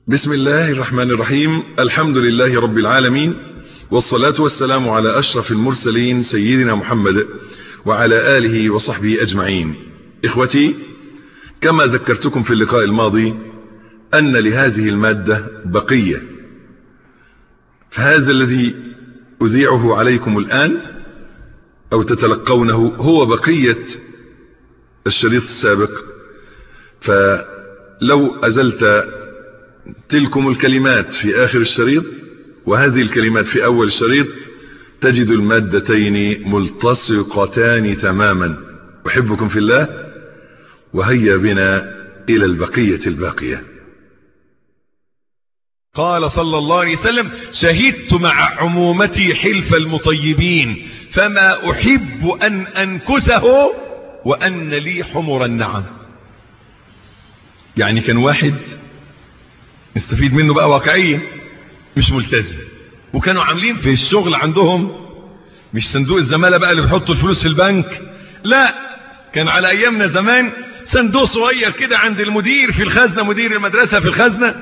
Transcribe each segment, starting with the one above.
بسم الله الرحمن الرحيم الحمد لله رب العالمين والصلاة والسلام على أشرف المرسلين سيدنا محمد وعلى آله وصحبه أجمعين إخوتي كما ذكرتكم في اللقاء الماضي أن لهذه المادة بقية فهذا الذي أذيعه عليكم الآن أو تتلقونه هو بقية الشريط السابق فلو أزلت تلكم الكلمات في آخر الشريط وهذه الكلمات في أول الشريط تجد المادتين ملتصقتان تماما أحبكم في الله وهيا بنا إلى البقية الباقية قال صلى الله عليه وسلم شهدت مع عمومتي حلف المطيبين فما أحب أن أنكسه وأن لي حمر النعم يعني كان واحد نستفيد منه بقى واقعيا مش ملتزم وكانوا عاملين في الشغل عندهم مش صندوق الزمالة بقى اللي بيحطوا الفلوس في البنك لا كان على ايامنا زمان صندوق صغير كده عند المدير في الخزنة مدير المدرسة في الخزنة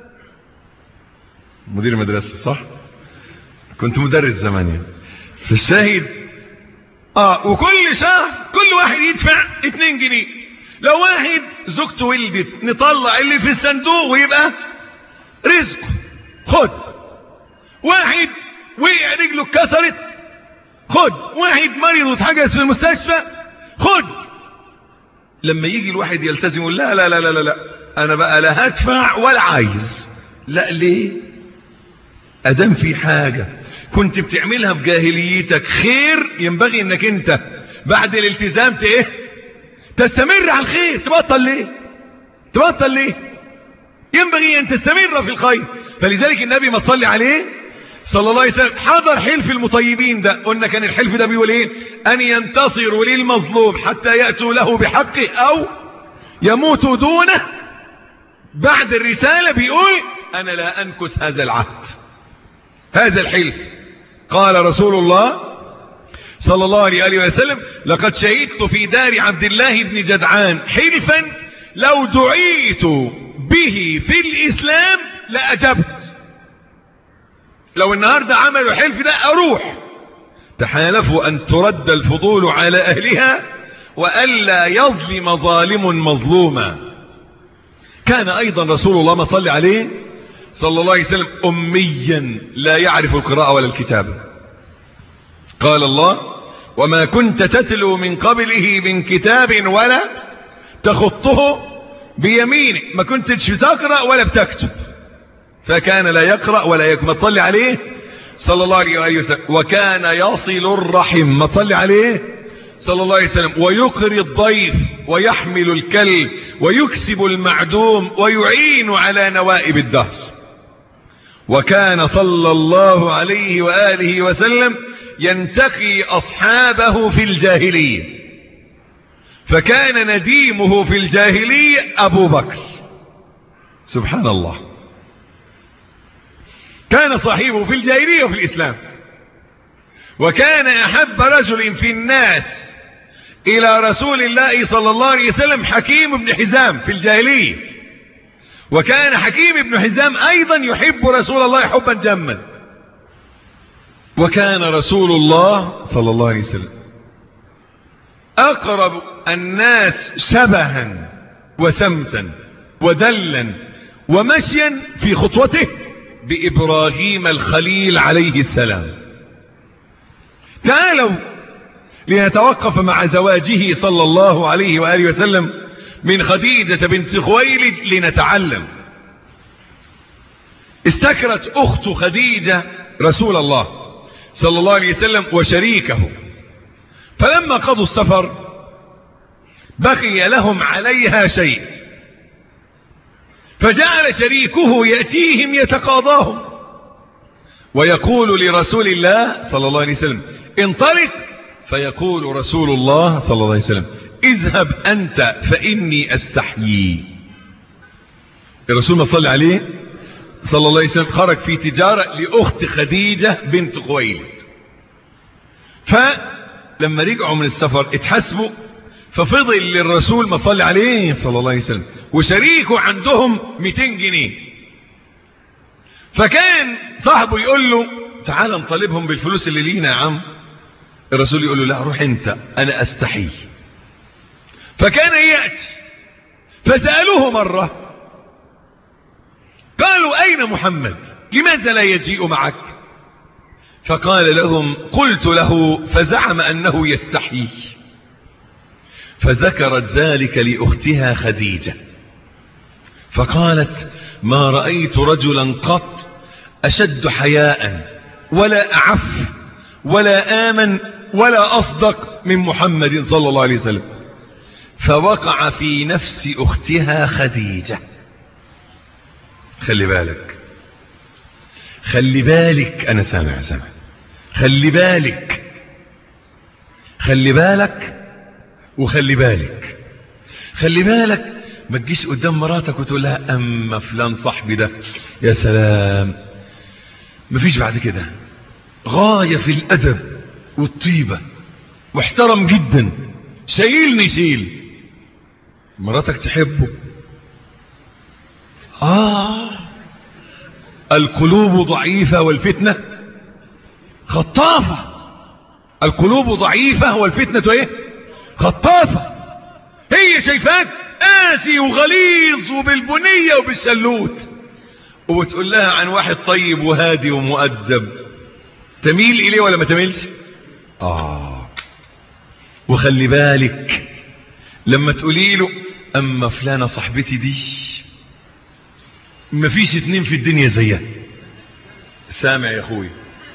مدير المدرسة صح كنت مدرس زمان يعني في الشاهد اه وكل شهر كل واحد يدفع 2 جنيه لو واحد زوجته ولدت نطلع اللي في الصندوق ويبقى رزقه خد واحد وقع رجله اتكسرت خد واحد مريض واتحجز في المستشفى خد لما يجي الواحد يلتزم لا لا لا لا لا انا بقى لا هدفع ولا عايز لا ليه ادام في حاجة كنت بتعملها بجاهليتك خير ينبغي انك انت بعد الالتزام ايه تستمر على الخير تبطل ليه تبطل ليه ينبغي ان تستمر في الخير فلذلك النبي ما تصلي عليه صلى الله عليه وسلم حضر حلف المطيبين ده قلنا كان الحلف ده بيقول ايه ان ينتصروا للمظلوم حتى يأتوا له بحقه او يموتوا دونه بعد الرسالة بيقول انا لا انكس هذا العهد هذا الحلف قال رسول الله صلى الله عليه وسلم لقد شهدت في دار عبد الله بن جدعان حلفا لو دعيت به في الإسلام لأجبت لو النهاردة عملوا حلف ده أروح تحالفوا أن ترد الفضول على أهلها وألا يظلم ظالم مظلوما كان أيضا رسول الله ما صلى عليه صلى الله عليه وسلم أميا لا يعرف القراءة ولا الكتابة قال الله وما كنت تتلو من قبله من كتاب ولا تخطه بيمينك ما كنتش بتقرأ ولا بتكتب فكان لا يقرأ ولا يكتب ما تصلي عليه صلى الله عليه وسلم وكان يصل الرحم ما تصلي عليه صلى الله عليه وسلم ويقري الضيف ويحمل الكلب ويكسب المعدوم ويعين على نوائب الدهر وكان صلى الله عليه وآله وسلم ينتقي أصحابه في الجاهلية فكان نديمه في الجاهلية أبو بكر سبحان الله كان صاحبه في الجاهلية وفي الإسلام وكان أحب رجل في الناس إلى رسول الله صلى الله عليه وسلم حكيم بن حزام في الجاهلية وكان حكيم بن حزام أيضا يحب رسول الله حبا جما وكان رسول الله صلى الله عليه وسلم أقرب الناس شبها وسمتا ودلا ومشيا في خطوته بإبراهيم الخليل عليه السلام تعالوا لنتوقف مع زواجه صلى الله عليه وآله وسلم من خديجة بنت خويلد لنتعلم استكرت أخت خديجة رسول الله صلى الله عليه وسلم وشريكه فلما قضوا السفر بقي لهم عليها شيء فجعل شريكه يأتيهم يتقاضاهم ويقول لرسول الله صلى الله عليه وسلم انطلق فيقول رسول الله صلى الله عليه وسلم اذهب أنت فإني أستحيي الرسول ما صلى عليه صلى الله عليه وسلم خرج في تجارة لأخت خديجة بنت خويلد فلما رجعوا من السفر اتحسبوا ففضل للرسول ما صلى عليه صلى الله عليه وسلم وشريكه عندهم 200 جنيه فكان صاحبه يقول له تعال نطالبهم بالفلوس اللي لينا يا عم الرسول يقول له لا روح انت انا استحي فكان يأتي فسألوه مرة قالوا اين محمد لماذا لا يجيء معك فقال لهم قلت له فزعم انه يستحي فذكرت ذلك لأختها خديجة فقالت ما رأيت رجلا قط أشد حياء ولا أعف ولا آمن ولا أصدق من محمد صلى الله عليه وسلم فوقع في نفس أختها خديجة خلي بالك خلي بالك أنا سامع سامع خلي بالك خلي بالك وخلي بالك خلي بالك ما تجيش قدام مراتك وتقول لها اما فلان صاحبي ده يا سلام مفيش بعد كده غاية في الادب والطيبة محترم جدا شايلني شيل مراتك تحبه آه القلوب ضعيفة والفتنة خطافة القلوب ضعيفة والفتنة ايه خطافة هي شايفاك قاسي وغليظ وبالبنية وبالسلوت وبتقول لها عن واحد طيب وهادي ومؤدب تميل إليه ولا ما تميلش آه وخلي بالك لما تقولي له أما فلانة صاحبتي دي مفيش اتنين في الدنيا زيها سامع يا اخوي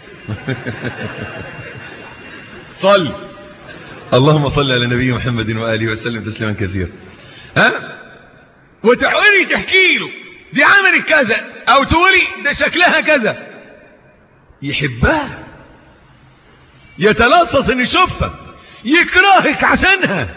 صل اللهم صل على نبي محمد وآله وسلم تسليما كثيرا ها وتحولي تحكي له دي عملت كذا او تقولي ده شكلها كذا يحبها يتلصص ان يشوفها يكرهك عشانها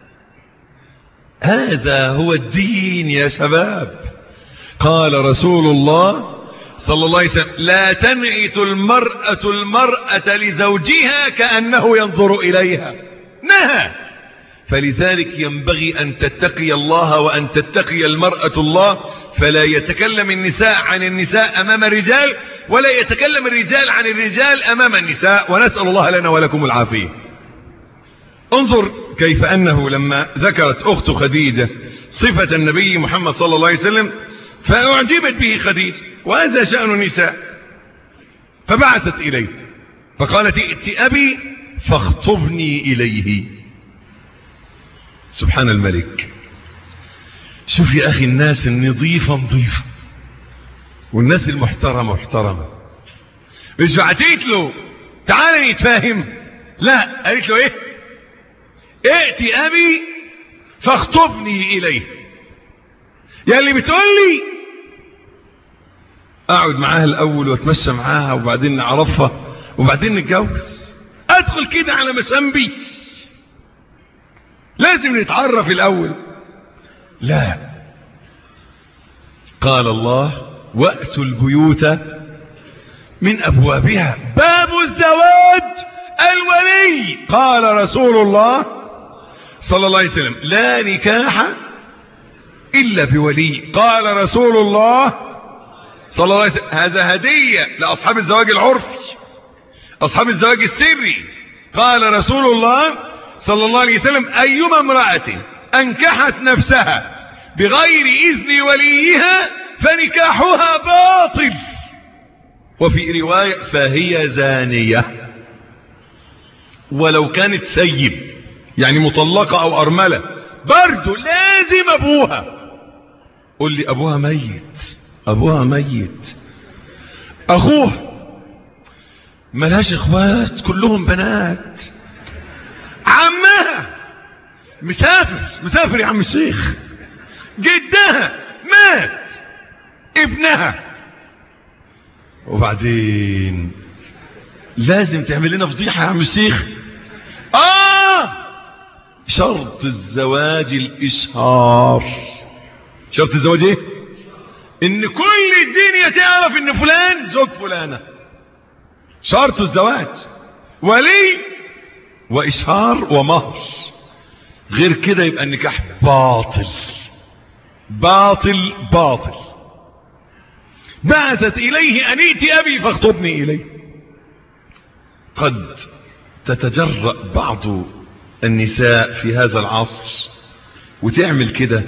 هذا هو الدين يا شباب قال رسول الله صلى الله عليه وسلم لا تنعت المرأة المرأة لزوجها كأنه ينظر إليها نهى فلذلك ينبغي أن تتقي الله وأن تتقي المرأة الله فلا يتكلم النساء عن النساء أمام الرجال ولا يتكلم الرجال عن الرجال أمام النساء ونسأل الله لنا ولكم العافية انظر كيف أنه لما ذكرت أخت خديجة صفة النبي محمد صلى الله عليه وسلم فأعجبت به خديجة وهذا شأن النساء فبعثت إليه فقالت ائت أبي فاخطبني إليه سبحان الملك شوف يا أخي الناس النظيفة نظيفة والناس المحترمة محترمة مش بعتيت له تعالى نتفاهم لا قالت له ايه ائت أبي فاخطبني إليه يا اللي بتقول لي اقعد معاها الاول واتمشى معاها وبعدين نعرفها وبعدين نتجوز ادخل كده على مسامبي لازم نتعرف الاول لا قال الله واتوا البيوت من ابوابها باب الزواج الولي قال رسول الله صلى الله عليه وسلم لا نكاح إلا بولي قال رسول الله صلى الله عليه وسلم هذا هدية لأصحاب الزواج العرفي أصحاب الزواج السري قال رسول الله صلى الله عليه وسلم أيما امرأة أنكحت نفسها بغير إذن وليها فنكاحها باطل وفي رواية فهي زانية ولو كانت سيب يعني مطلقة أو أرملة برضو لازم أبوها قل لي ابوها ميت ابوها ميت اخوه ملهاش اخوات كلهم بنات عمها مسافر مسافر يا عم الشيخ جدها مات ابنها وبعدين لازم تعمل لنا فضيحة يا عم الشيخ اه شرط الزواج الاشهار شرط الزواج ايه ان كل الدنيا تعرف ان فلان زوج فلانة شرط الزواج ولي واشهار ومهر غير كده يبقى النكاح باطل باطل باطل بعثت إليه أنيت أبي فاخطبني إليه قد تتجرأ بعض النساء في هذا العصر وتعمل كده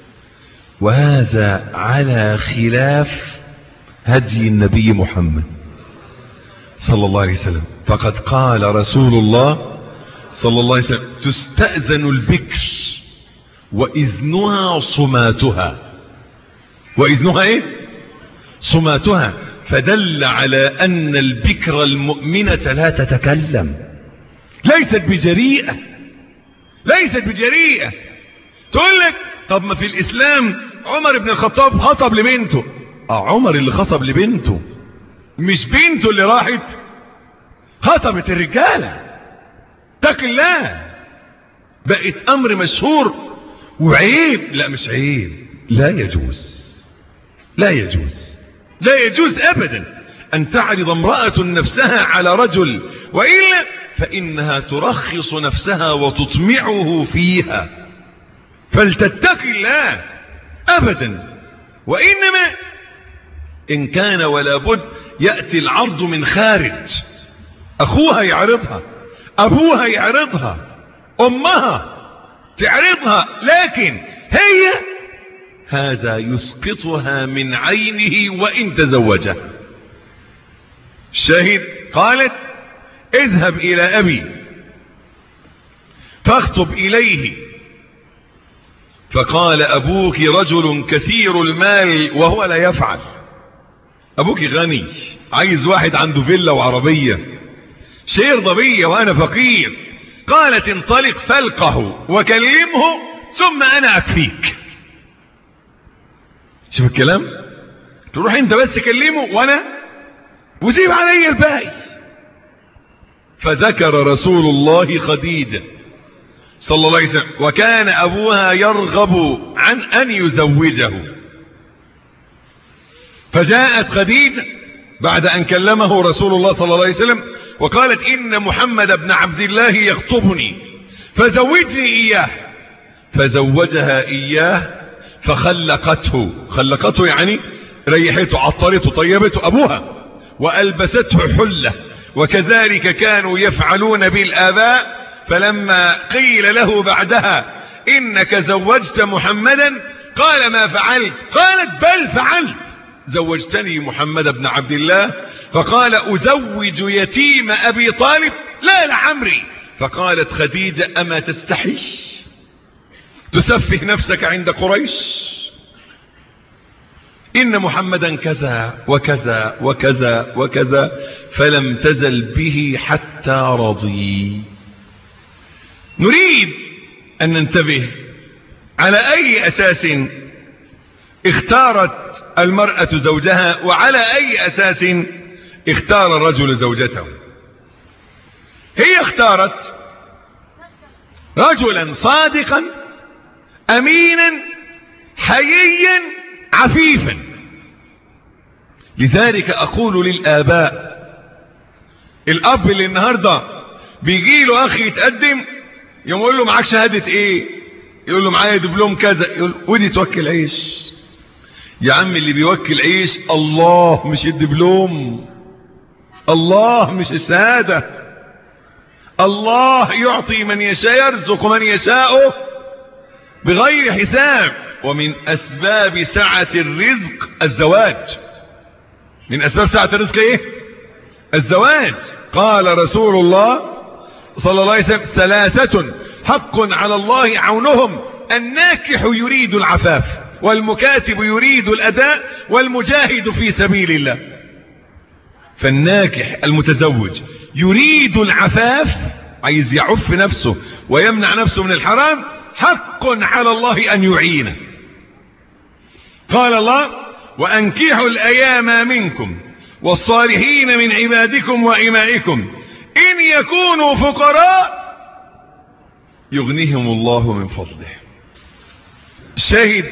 وهذا على خلاف هدي النبي محمد صلى الله عليه وسلم فقد قال رسول الله صلى الله عليه وسلم تستأذن البكر وإذنها صماتها وإذنها إيه صماتها فدل على أن البكر المؤمنة لا تتكلم ليست بجريئة ليست بجريئة تقول لك طب ما في الإسلام عمر بن الخطاب خطب لبنته اه عمر اللي خطب لبنته مش بنته اللي راحت خطبت الرجالة اتق الله بقت امر مشهور وعيب لا مش عيب لا يجوز لا يجوز لا يجوز ابدا ان تعرض امرأة نفسها على رجل وإلا فإنها ترخص نفسها وتطمعه فيها فلتتق الله ابدا وانما ان كان ولا بد يأتي العرض من خارج اخوها يعرضها ابوها يعرضها امها تعرضها لكن هي هذا يسقطها من عينه وان تزوجها الشاهد قالت اذهب الى ابي فاخطب اليه فقال ابوك رجل كثير المال وهو لا يفعل ابوك غني عايز واحد عنده فيلا وعربية شير ضبية وانا فقير قالت انطلق فلقه وكلمه ثم انا اكفيك شوف الكلام تروح انت بس كلمه وانا وسيب علي الباقي فذكر رسول الله خديجة صلى الله عليه وسلم وكان ابوها يرغب عن ان يزوجه فجاءت خديجة بعد ان كلمه رسول الله صلى الله عليه وسلم وقالت ان محمد بن عبد الله يخطبني فزوجني اياه فزوجها اياه فخلقته خلقته يعني ريحته عطرته طيبته ابوها والبسته حلة وكذلك كانوا يفعلون بالاباء فلما قيل له بعدها انك زوجت محمدا قال ما فعلت قالت بل فعلت زوجتني محمد بن عبد الله فقال ازوج يتيم ابي طالب لا لعمري فقالت خديجة اما تستحي تسفه نفسك عند قريش ان محمدا كذا وكذا وكذا وكذا فلم تزل به حتى رضي نريد ان ننتبه على اي اساس اختارت المرأة زوجها وعلى اي اساس اختار الرجل زوجته هي اختارت رجلا صادقا امينا حييا عفيفا لذلك اقول للاباء الاب اللي النهاردة بيجي له اخ يتقدم يقول له معاك شهادة ايه يقول له معايا دبلوم كذا يقول ودي توكل عيش يا عم اللي بيوكل عيش الله مش الدبلوم الله مش الشهادة الله يعطي من يشاء يرزق من يشاء بغير حساب ومن اسباب سعة الرزق الزواج من اسباب سعة الرزق ايه الزواج قال رسول الله صلى الله عليه وسلم ثلاثة حق على الله عونهم الناكح يريد العفاف والمكاتب يريد الاداء والمجاهد في سبيل الله فالناكح المتزوج يريد العفاف عايز يعف نفسه ويمنع نفسه من الحرام حق على الله ان يعينه قال الله وانكحوا الايام منكم والصالحين من عبادكم وإمائكم إن يكونوا فقراء يغنيهم الله من فضله الشاهد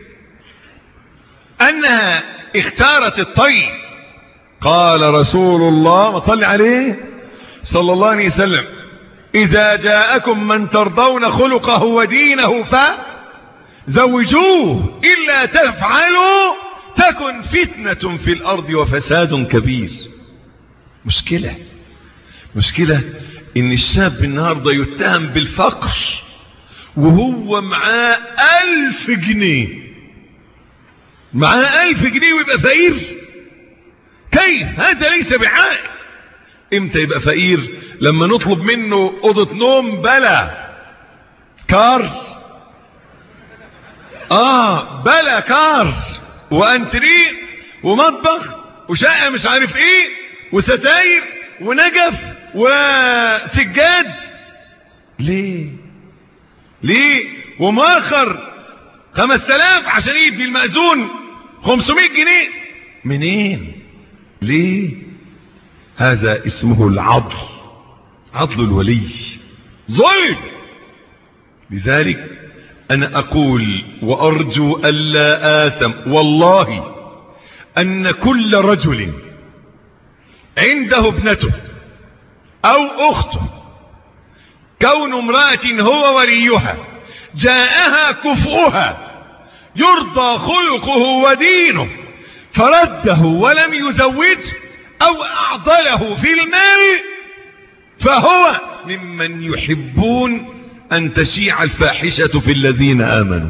أنها اختارت الطيب قال رسول الله وصل عليه صلى الله عليه وسلم إذا جاءكم من ترضون خلقه ودينه فزوجوه إلا تفعلوا تكن فتنة في الأرض وفساد كبير مشكلة مشكلة إن الشاب النهاردة يتهم بالفقر وهو معاه ألف جنيه معاه ألف جنيه ويبقى فقير كيف هذا ليس بعائق امتى يبقى فقير لما نطلب منه اوضه نوم بلا كار اه بلا كار وانتريه ومطبخ وشقه مش عارف ايه وستاير ونجف وسجاد ليه ليه ومؤخر خمس تلاف عشان يدي المأذون خمسمائة جنيه منين ليه هذا اسمه العضل عضل الولي ظلم لذلك انا اقول وارجو الا اثم والله ان كل رجل عنده ابنته او اخته كون امرأة هو وليها جاءها كفؤها يرضى خلقه ودينه فرده ولم يزوجه او اعضله في المال فهو ممن يحبون ان تشيع الفاحشة في الذين امنوا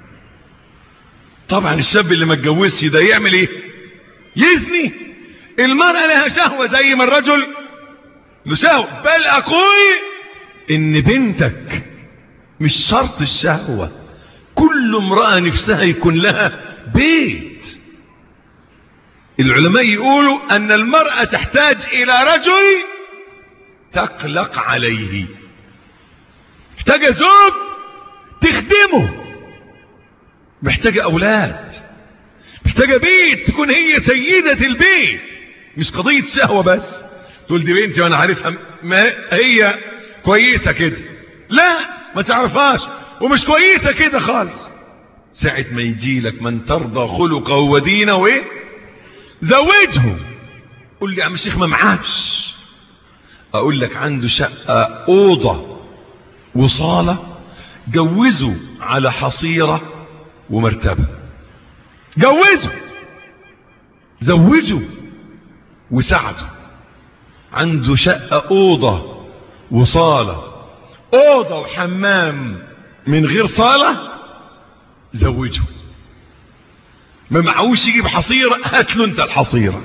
طبعا الشاب اللي ما اتجوزش ده يعمل ايه يزني المرأة لها شهوة زي ما الرجل له شهوة بل اقول ان بنتك مش شرط الشهوة كل امرأة نفسها يكون لها بيت العلماء يقولوا ان المرأة تحتاج الى رجل تقلق عليه محتاجة زوج تخدمه محتاجة اولاد محتاجة بيت تكون هي سيدة البيت مش قضية شهوة بس تقول دي بنتي وانا عارفها ما هي كويسة كده لا ما تعرفهاش ومش كويسة كده خالص ساعة ما يجي لك من ترضى خلقه ودينه وايه زوجه قول لي يا عم الشيخ ما معاش اقول لك عنده شقة اوضة وصالة جوزه على حصيرة ومرتبة جوزه زوجه وساعده عنده شقة اوضة وصالة اوضة وحمام من غير صالة زوجه ما معهوش يجيب حصيرة هات له انت الحصيرة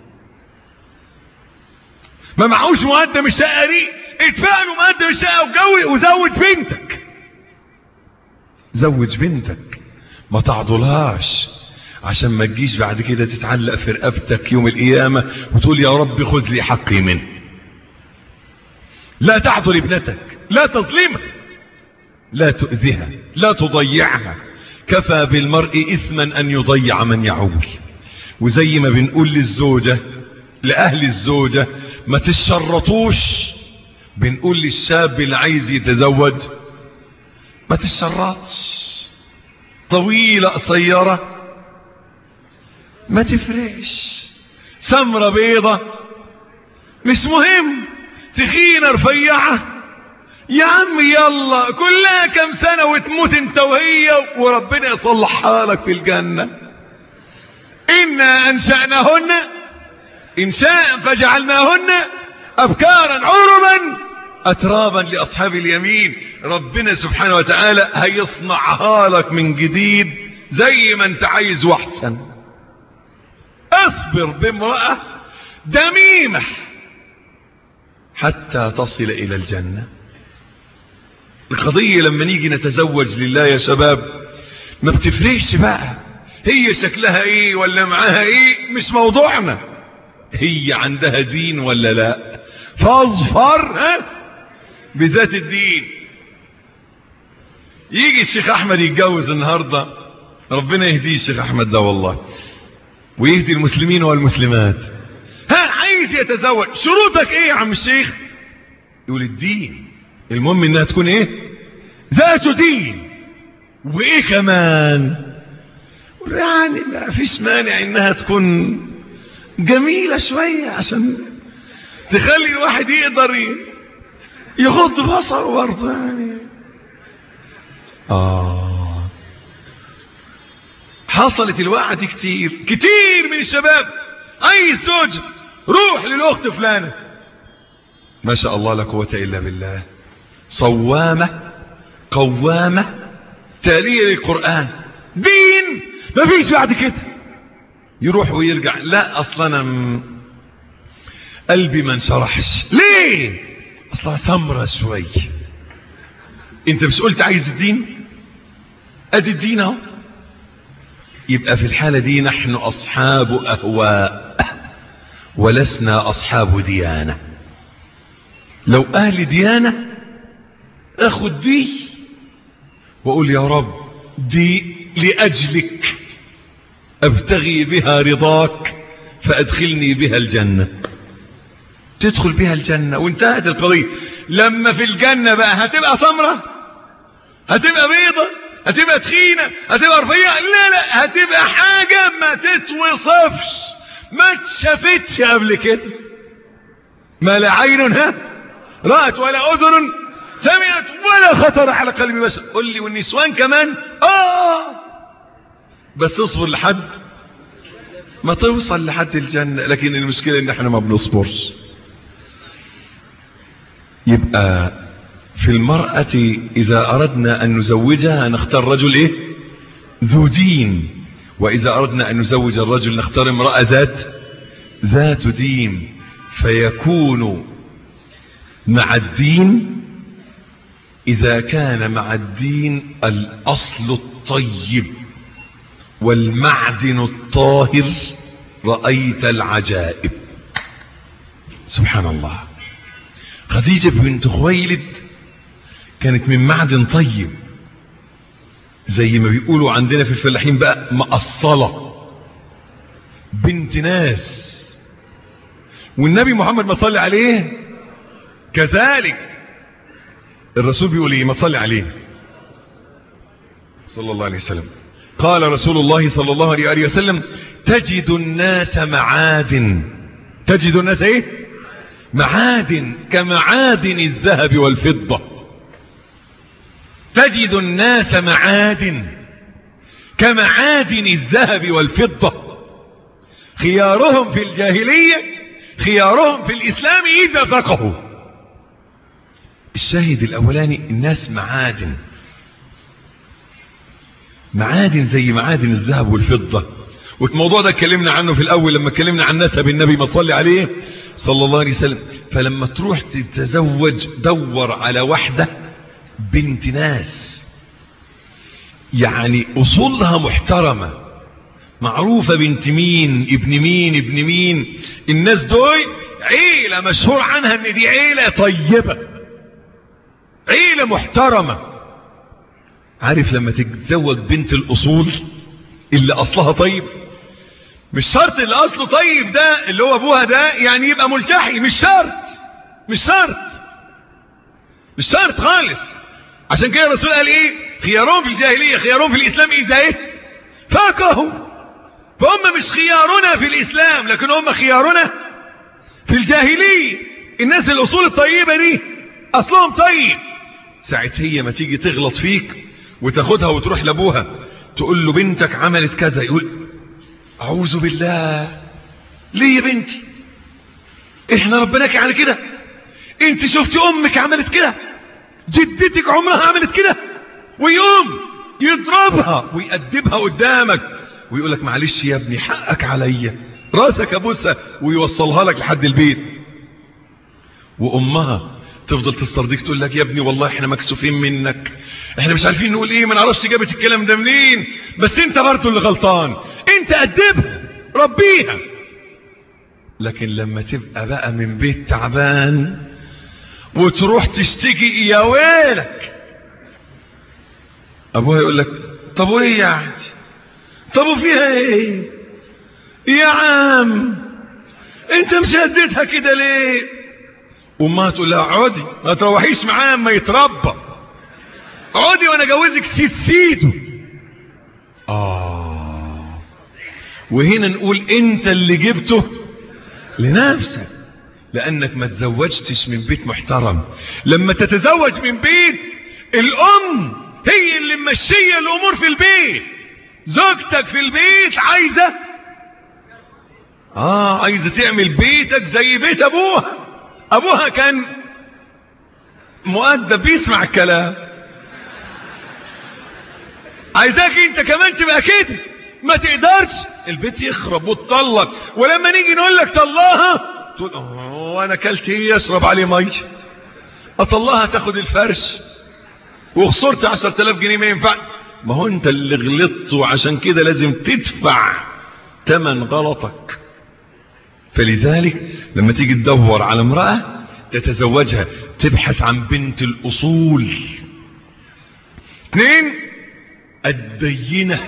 ما معهوش مقدم الشقة دي ادفع له مقدم الشقة وجوي وزوج بنتك زوج بنتك ما تعضلهاش عشان ما تجيش بعد كده تتعلق في رقبتك يوم القيامة وتقول يا رب خذ لي حقي منه لا تعضل ابنتك لا تظلمها لا تؤذيها لا تضيعها كفى بالمرء إثما أن يضيع من يعول وزي ما بنقول للزوجة لأهل الزوجة ما تشرطوش بنقول للشاب اللي عايز يتزوج ما تشرطش طويلة قصيرة ما تفرقش سمرة بيضة مش مهم تخينة رفيعة يا عم يلا كلها كم سنة وتموت انت وهي وربنا يصلحها لك في الجنة إنا أنشأناهن إنشاء فجعلناهن أبكارا عربا أترابا لأصحاب اليمين ربنا سبحانه وتعالى هيصنعها لك من جديد زي ما انت عايز واحسن اصبر بامرأة دميمة حتى تصل إلى الجنة القضية لما نيجي نتزوج لله يا شباب ما بتفرقش بقى هي شكلها ايه ولا معاها ايه مش موضوعنا هي عندها دين ولا لا فاظفر ها بذات الدين يجي الشيخ احمد يتجوز النهاردة ربنا يهديه الشيخ احمد ده والله ويهدي المسلمين والمسلمات ها عايز يتزوج شروطك ايه يا عم الشيخ يقول الدين المهم انها تكون ايه ذات دين وايه كمان يعني لا فيش مانع انها تكون جميلة شوية عشان تخلي الواحد يقدر يغض بصره برضه يعني اه حصلت الواقعة دي كتير كتير من الشباب اي زوج روح للاخت فلانة ما شاء الله لا قوة الا بالله صوامة قوامة تالية للقرآن دين ما فيش بعد كده يروح ويرجع لا اصلا انا م... قلبي ما انشرحش ليه اصلا سمرة شوي انت مش قلت عايز الدين ادي الدين اهو يبقى في الحالة دي نحن اصحاب اهواء ولسنا اصحاب ديانة لو اهل ديانة اخد دي واقول يا رب دي لاجلك ابتغي بها رضاك فادخلني بها الجنة تدخل بها الجنة وانتهت القضية لما في الجنة بقى هتبقى سمرة هتبقى بيضة هتبقى تخينة هتبقى رفيعة لا لا هتبقى حاجة ما تتوصفش ما تشافتش قبل كده ما لا عين ها رأت ولا أذن سمعت ولا خطر على قلب بشر قل لي والنسوان كمان آه بس اصبر لحد ما توصل لحد الجنة لكن المشكلة ان احنا ما بنصبرش يبقى في المرأة إذا أردنا أن نزوجها نختار رجل إيه ذو دين وإذا أردنا أن نزوج الرجل نختار امرأة ذات ذات دين فيكون مع الدين إذا كان مع الدين الأصل الطيب والمعدن الطاهر رأيت العجائب سبحان الله خديجة بنت خويلد كانت من معدن طيب زي ما بيقولوا عندنا في الفلاحين بقى مقصلة بنت ناس والنبي محمد ما صلي عليه كذلك الرسول بيقول ايه ما تصلي عليه صلى الله عليه وسلم قال رسول الله صلى الله عليه وسلم تجد الناس معادن تجد الناس ايه معادن كمعادن الذهب والفضة تجد الناس معادن كمعادن الذهب والفضة خيارهم في الجاهلية خيارهم في الإسلام إذا فقهوا الشاهد الأولاني الناس معادن معادن زي معادن الذهب والفضة والموضوع ده اتكلمنا عنه في الأول لما اتكلمنا عن نسب النبي ما تصلي عليه صلى الله عليه وسلم فلما تروح تتزوج دور على واحدة بنت ناس يعني أصولها محترمة معروفة بنت مين ابن مين ابن مين الناس دول عيلة مشهور عنها ان دي عيلة طيبة عيلة محترمة عارف لما تتزوج بنت الأصول اللي أصلها طيب مش شرط اللي أصله طيب ده اللي هو أبوها ده يعني يبقى ملتحي مش شرط مش شرط مش شرط خالص عشان كده الرسول قال ايه خيارهم في الجاهلية خيارهم في الإسلام إذا ايه فاقهوا فهم مش خيارنا في الإسلام لكن هم خيارنا في الجاهلية الناس الأصول الطيبة دي أصلهم طيب ساعة هي ما تيجي تغلط فيك وتاخدها وتروح لابوها تقول له بنتك عملت كذا يقول اعوذ بالله ليه يا بنتي احنا ربناك على كده انت شفتي امك عملت كده جدتك عمرها عملت كده ويقوم يضربها ويأدبها قدامك ويقول لك معلش يا ابني حقك عليا راسك ابوسها ويوصلها لك لحد البيت وامها تفضل تسترضيك تقول لك يا ابني والله احنا مكسوفين منك احنا مش عارفين نقول ايه ما نعرفش جابت الكلام ده منين بس انت برضه اللي غلطان انت ادبها ربيها لكن لما تبقى بقى من بيت تعبان وتروح تشتكي يا ويلك ابوها يقول لك طب وايه يعني طب وفيها ايه يا عم انت مش هديتها كده ليه وما تقول لها اقعدي ما تروحيش معاه اما يتربى اقعدي وانا جوزك سيد سيده اه وهنا نقول انت اللي جبته لنفسك لانك ما تزوجتش من بيت محترم لما تتزوج من بيت الام هي اللي ممشيه الامور في البيت زوجتك في البيت عايزة اه عايزة تعمل بيتك زي بيت ابوها ابوها كان مؤدب بيسمع الكلام عايزاك انت كمان تبقى كده ما تقدرش البيت يخرب وتطلق ولما نيجي نقول لك طلقها تقول اه انا اكلت ايه اشرب عليه ميه اطلقها تاخد الفرش وخسرت عشرة آلاف جنيه ما ينفع ما هو انت اللي غلطت وعشان كده لازم تدفع تمن غلطك فلذلك لما تيجي تدور على امرأة تتزوجها تبحث عن بنت الأصول اثنين الدينة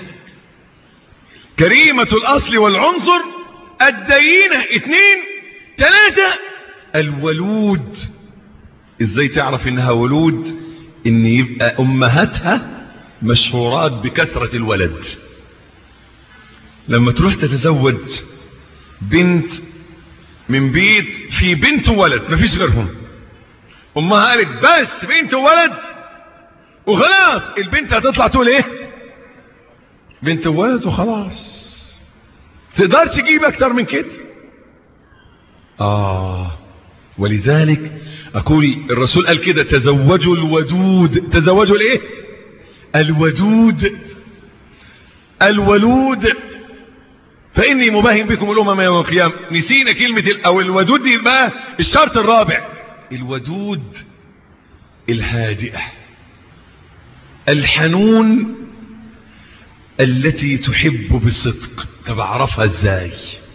كريمة الأصل والعنصر الدينة اثنين ثلاثة الولود ازاي تعرف انها ولود ان يبقى امهاتها مشهورات بكثرة الولد لما تروح تتزوج بنت من بيت في بنت وولد مفيش غيرهم امها قالت بس بنت وولد وخلاص البنت هتطلع تقول ايه بنت وولد وخلاص تقدرش تجيب اكتر من كده اه ولذلك اقول الرسول قال كده تزوجوا الودود تزوجوا الايه الودود الولود فاني مباهم بكم الامم يوم القيامه نسينا كلمه او الودود دي بقى الشرط الرابع الودود الهادئه الحنون التي تحب بصدق طب اعرفها ازاي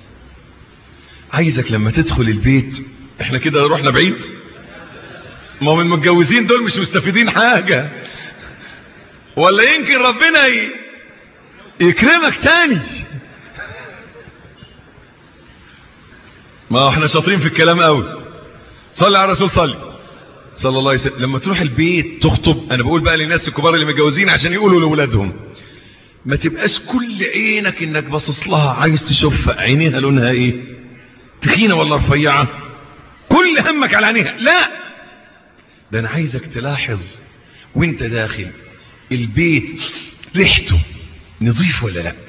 عايزك لما تدخل البيت احنا كده رحنا بعيد ما هم المتجوزين دول مش مستفيدين حاجة ولا يمكن ربنا ي... يكرمك تاني ما احنا شاطرين في الكلام قوي صلي على الرسول صلي صلى الله عليه وسلم لما تروح البيت تخطب انا بقول بقى للناس الكبار اللي متجوزين عشان يقولوا لاولادهم ما تبقاش كل عينك انك باصص لها عايز تشوف عينيها لونها ايه تخينه ولا رفيعه كل همك على عينيها لا ده انا عايزك تلاحظ وانت داخل البيت ريحته نظيف ولا لا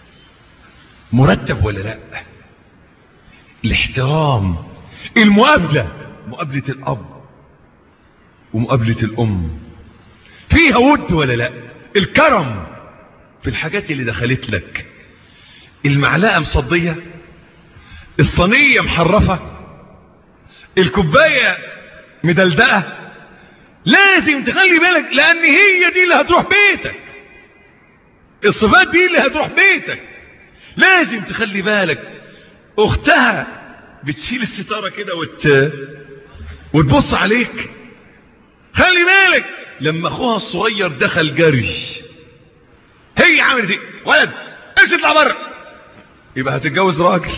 مرتب ولا لا الاحترام المقابلة مقابلة الاب ومقابلة الام فيها ود ولا لا الكرم في الحاجات اللي دخلت لك المعلقة مصدية الصينية محرفة الكوباية مدلدقة لازم تخلي بالك لان هي دي اللي هتروح بيتك الصفات دي اللي هتروح بيتك لازم تخلي بالك اختها بتشيل الستارة كده وت... وتبص عليك خلي بالك لما اخوها الصغير دخل جري هي عملت ايه ولد ايش اطلع بره يبقى هتتجوز راجل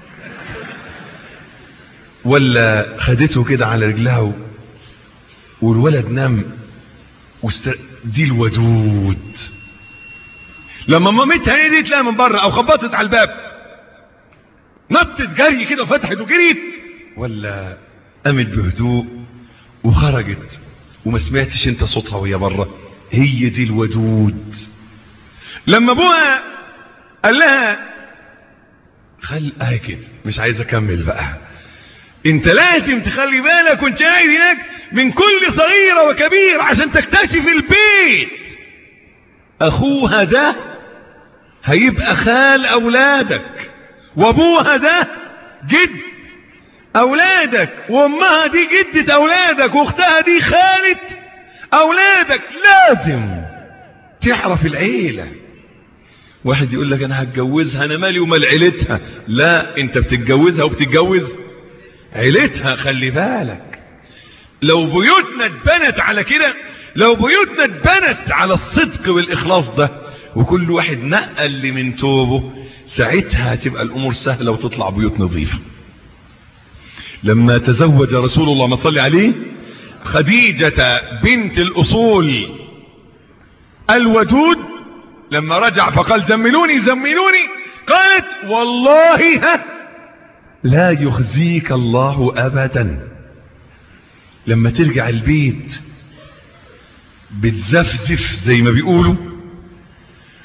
ولا خدته كده على رجلها و... والولد نام وست... دي الودود لما مامتها هديت لها من بره او خبطت على الباب نطت جري كده وفتحت وجريت ولا قامت بهدوء وخرجت وما سمعتش انت صوتها وهي بره هي دي الودود لما ابوها قال لها خل اهي كده مش عايز اكمل بقى انت لازم تخلي بالك وانت قاعد هناك من كل صغيرة وكبير عشان تكتشف البيت اخوها ده هيبقى خال اولادك وابوها ده جد اولادك وامها دي جدة اولادك واختها دي خالة اولادك لازم تعرف العيلة واحد يقول لك انا هتجوزها انا مالي ومال عيلتها لا انت بتتجوزها وبتتجوز عيلتها خلي بالك لو بيوتنا اتبنت على كده لو بيوتنا اتبنت على الصدق والاخلاص ده وكل واحد نقى اللي من توبه ساعتها هتبقى الامور سهله وتطلع بيوت نظيفه لما تزوج رسول الله ما تصلي عليه خديجة بنت الأصول الودود لما رجع فقال زملوني زملوني قالت والله ها لا يخزيك الله أبدا لما ترجع البيت بتزفزف زي ما بيقولوا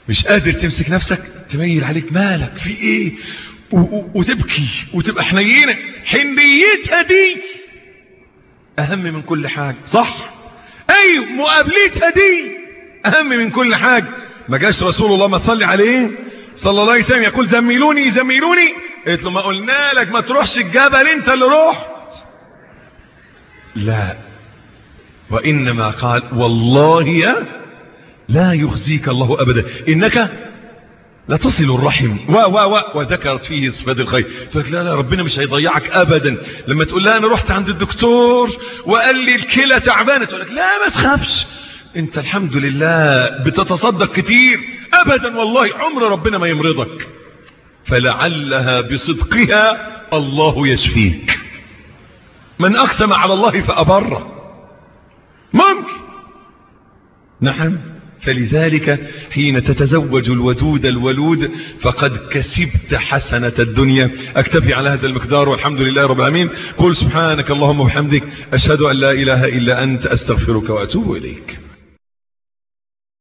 مش قادر تمسك نفسك تميل عليك مالك في ايه و- و- وتبكي وتبقى حنينة حنيتها دي اهم من كل حاجة صح ايوه مقابلتها دي اهم من كل حاجة ما جاش رسول الله ما صلي عليه صلى الله عليه وسلم يقول زميلوني زميلوني قلت له ما قلنا لك ما تروحش الجبل انت اللي رحت لا وانما قال والله يا لا يخزيك الله ابدا انك لا تصل الرحم و و و وذكرت فيه صفات الخير فقالت لا لا ربنا مش هيضيعك ابدا لما تقول لها انا رحت عند الدكتور وقال لي الكلى تعبانه تقول لك لا ما تخافش انت الحمد لله بتتصدق كتير ابدا والله عمر ربنا ما يمرضك فلعلها بصدقها الله يشفيك من اقسم على الله فابره ممكن نعم فلذلك حين تتزوج الودود الولود فقد كسبت حسنة الدنيا اكتفي على هذا المقدار والحمد لله رب العالمين قل سبحانك اللهم وبحمدك أشهد أن لا إله إلا أنت أستغفرك وأتوب إليك